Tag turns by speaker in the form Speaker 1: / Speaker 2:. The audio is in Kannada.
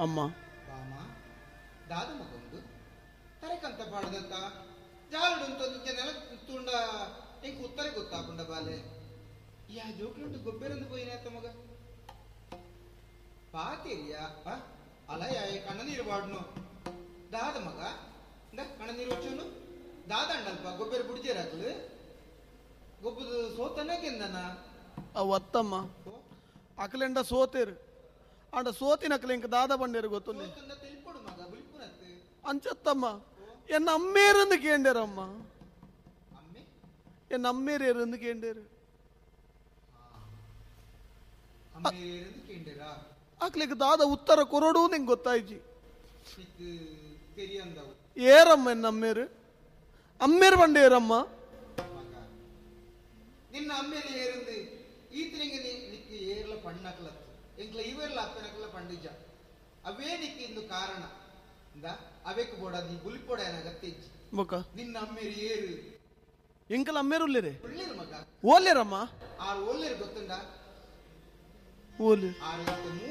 Speaker 1: ಅಮ್ಮ
Speaker 2: ಬಾಮ ದಾದ ಮಗೊಂದು ತರಕಂತ ಪಾಡ್ದತ್ತ ಜಾಲುಡುಂತ ನಿಜ ನೆಲ ತುಂಡ ಇಂಕ ಉತ್ತರ ಗೊತ್ತಾಪುಂಡ ಬಾಲೆ ಯಾ ಜೋಕ್ಲುಂಟು ಗೊಬ್ಬೆರಂದು ಪೋಯಿನೇತ ಮಗ ಪಾತಿರಿಯ ಅಲಯ ಕಣ್ಣ ನೀರು ಬಾಡ್ನು ದಾದ ಮಗ ಇಂದ ಕಣ್ಣ ನೀರು వచ్చును ದಾದ ಅಂಡಲ್ಪ ಗೊಬ್ಬರ ಬುಡ್ಜೇರಾಕ್ಲು ಗೊಬ್ಬದು ಸೋತನೆ ಗೆಂದನ
Speaker 1: ಅವತ್ತಮ್ಮ ಅಕಲೆಂಡ ಸೋತೇರು ಆಂಡ ಸೋತಿನ ಅಕಲೆ ಇಂಕ ದಾದ ಬಂಡೇರು ಗೊತ್ತುಂಡೆ
Speaker 2: ಸೋತಂದ ತಿಳ್ಕೊಡು ಮಗ ಬುಲ್ಪುನತ್ತು
Speaker 1: ಅಂಚತ್ತಮ್ಮ ಎನ್ನ ಅಮ್ಮೇರಂದು ಕೇಂಡೇರಮ್ಮ
Speaker 2: ಅಮ್ಮೆ
Speaker 1: ಎನ್ನ ಅಮ್ಮೇರೇರಂದು ಕೇಂಡೇರು
Speaker 2: ಅಮ್ಮೆ ಇருந்து ಕೇಂದಿರಾ
Speaker 1: ಅಕ್ಲಿಗೆ ದಾದ ಉತ್ತರ ಕೊರಡು ನಿಂಗೆ ಗೊತ್ತಾಯ್ಜಿ
Speaker 2: ನಿಕ್ಕು ತೆರಿಯಂದವು
Speaker 1: ಏರಮ್ಮ ಎನ್ನ ಅಮ್ಮೇರು ಅಮ್ಮೇರು ಬಂಡೇರಮ್ಮ
Speaker 2: ಮಗ ನಿನ್ನ ಅಮ್ಮೇಲೆ ಏருந்து ಈತನಿಗೆ ನಿಕ್ಕು ಏರ್ಲ ಪಣ್ಣಕ್ಲತ್ತು ಎಂಕ್ಲ ಇವೆರ್ಲ ಅಪ್ಪನಕ್ಲ ಪಂಡಿಜ ಅವೇ ನಿಕ್ಕು ಇಂದು ಕಾರಣ ಇಂದ ಅವೆಕ್ ಬೋಡ ನೀ ಬುಲ್ಪೊಡ ಏನಾಗತ್ತಿಜ್ಜಿ
Speaker 1: ಬೊಕ್ಕ
Speaker 2: ನಿನ್ನ ಅಮ್ಮೇರು ಏರು
Speaker 1: ಇಂಕಲ್ ಅಮ್ಮೇರು ಉಲ್ಲೇರೆ
Speaker 2: ಒಳ್ಳೇರು ಮಗ
Speaker 1: ಓಲೇರಮ್ಮ
Speaker 2: ಆರು ಒಳ್ಳೇರು ಗೊತ್ತುಂಡ
Speaker 1: ಓಲಿ
Speaker 2: ಆರು